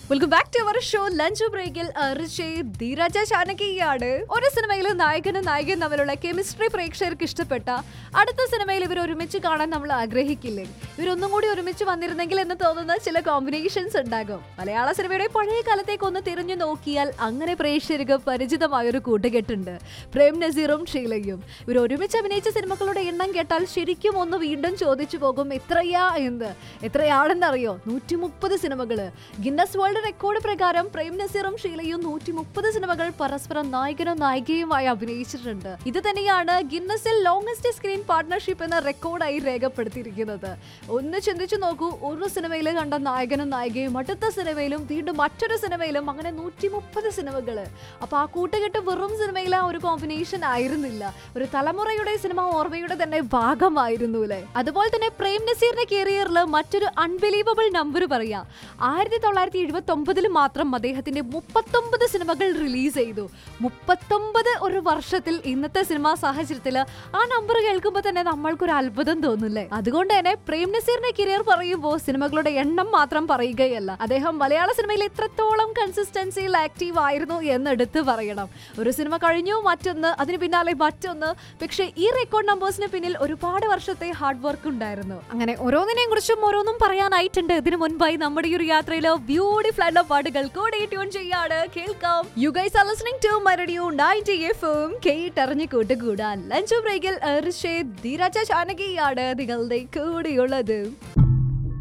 welcome back to our show lunch ബ്രേക്കിൽ ധീരജ ചാനകിയാണ് ഒരു സിനിമയിൽ നായകനും നായികയും തമ്മിലുള്ള കെമിസ്ട്രി പ്രേക്ഷകർക്ക് ഇഷ്ടപ്പെട്ട അടുത്ത സിനിമയിൽ ഇവർ ഒരുമിച്ച് കാണാൻ നമ്മൾ ആഗ്രഹിക്കില്ലേ ഇവരൊന്നും കൂടി ഒരുമിച്ച് വന്നിരുന്നെങ്കിൽ എന്ന് തോന്നുന്ന ചില കോമ്പിനേഷൻസ് ഉണ്ടാകും മലയാള സിനിമയുടെ പഴയ കാലത്തേക്ക് ഒന്ന് തിരിഞ്ഞു നോക്കിയാൽ അങ്ങനെ പ്രേക്ഷകർക്ക് പരിചിതമായ ഒരു കൂട്ടുകെട്ടുണ്ട് പ്രേം നസീറും ഷീലയും ഇവർ ഒരുമിച്ച് അഭിനയിച്ച സിനിമകളുടെ എണ്ണം കേട്ടാൽ ശരിക്കും ഒന്ന് വീണ്ടും ചോദിച്ചു പോകും എത്രയാ എന്ന് എത്രയാണെന്നറിയോ നൂറ്റി മുപ്പത് സിനിമകള് ഗിന്നസ് വേൾഡ് റെക്കോർഡ് പ്രകാരം പ്രേം നസീറും ഷീലയും നൂറ്റി മുപ്പത് സിനിമകൾ പരസ്പരം നായകനും നായികയുമായി അഭിനയിച്ചിട്ടുണ്ട് ഇത് തന്നെയാണ് ഗിന്നസിൽ ലോങ്സ്റ്റ് സ്ക്രീൻ പാർട്ട്ണർഷിപ്പ് എന്ന റെക്കോർഡായി രേഖപ്പെടുത്തിയിരിക്കുന്നത് ഒന്ന് ചിന്തിച്ചു നോക്കൂ ഒരു സിനിമയിൽ കണ്ട നായകനും നായികയും അടുത്ത സിനിമയിലും വീണ്ടും മറ്റൊരു സിനിമയിലും അങ്ങനെ നൂറ്റി മുപ്പത് സിനിമകള് അപ്പൊ ആ കൂട്ടുകെട്ട് വെറും സിനിമയിലെ ഒരു കോമ്പിനേഷൻ ആയിരുന്നില്ല ഒരു തലമുറയുടെ സിനിമ ഓർമ്മയുടെ തന്നെ ഭാഗമായിരുന്നു അല്ലേ അതുപോലെ തന്നെ പ്രേം നസീറിന്റെ കരിയറിൽ മറ്റൊരു അൺബിലീവബിൾ നമ്പർ പറയാ ആയിരത്തി തൊള്ളായിരത്തി എഴുപത്തി ഒമ്പതിൽ മാത്രം അദ്ദേഹത്തിന്റെ മുപ്പത്തൊമ്പത് സിനിമകൾ റിലീസ് ചെയ്തു മുപ്പത്തൊമ്പത് ഒരു വർഷത്തിൽ ഇന്നത്തെ സിനിമാ സാഹചര്യത്തിൽ ആ നമ്പർ കേൾക്കുമ്പോൾ തന്നെ നമ്മൾക്കൊരു അത്ഭുതം തോന്നില്ലേ അതുകൊണ്ട് തന്നെ പ്രേം നസീറിന്റെ കരിയർ പറയുമ്പോൾ സിനിമകളുടെ എണ്ണം മാത്രം പറയുകയല്ല അദ്ദേഹം മലയാള സിനിമയിൽ എത്രത്തോളം കൺസിസ്റ്റൻസിയിൽ ആക്റ്റീവ് ആയിരുന്നു എന്ന് എടുത്തു പറയണം ഒരു സിനിമ കഴിഞ്ഞു മറ്റൊന്ന് അതിന് പിന്നാലെ മറ്റൊന്ന് പക്ഷേ ഈ റെക്കോർഡ് നമ്പേഴ്സിന് പിന്നിൽ ഒരുപാട് വർഷത്തെ ഹാർഡ് വർക്ക് ഉണ്ടായിരുന്നു അങ്ങനെ ഓരോന്നിനെയും കുറിച്ചും ഓരോന്നും പറയാനായിട്ടുണ്ട് ഇതിനു മുൻപായി നമ്മുടെ ഈ ഒരു യാത്രയിലോ ബ്യൂട്ടിഫുൾ ആയിട്ടുള്ള പാട്ടുകൾ കൂടെ ട്യൂൺ ചെയ്യാണ് കേൾക്കാം you guys are listening to my radio 90 FM കേട്ടറിഞ്ഞ് കൂട്ടുകൂടാൻ ലഞ്ച് ബ്രേക്കിൽ ധീരജ ചാനകിയാണ് നിങ്ങളുടെ കൂടെയുള്ളത്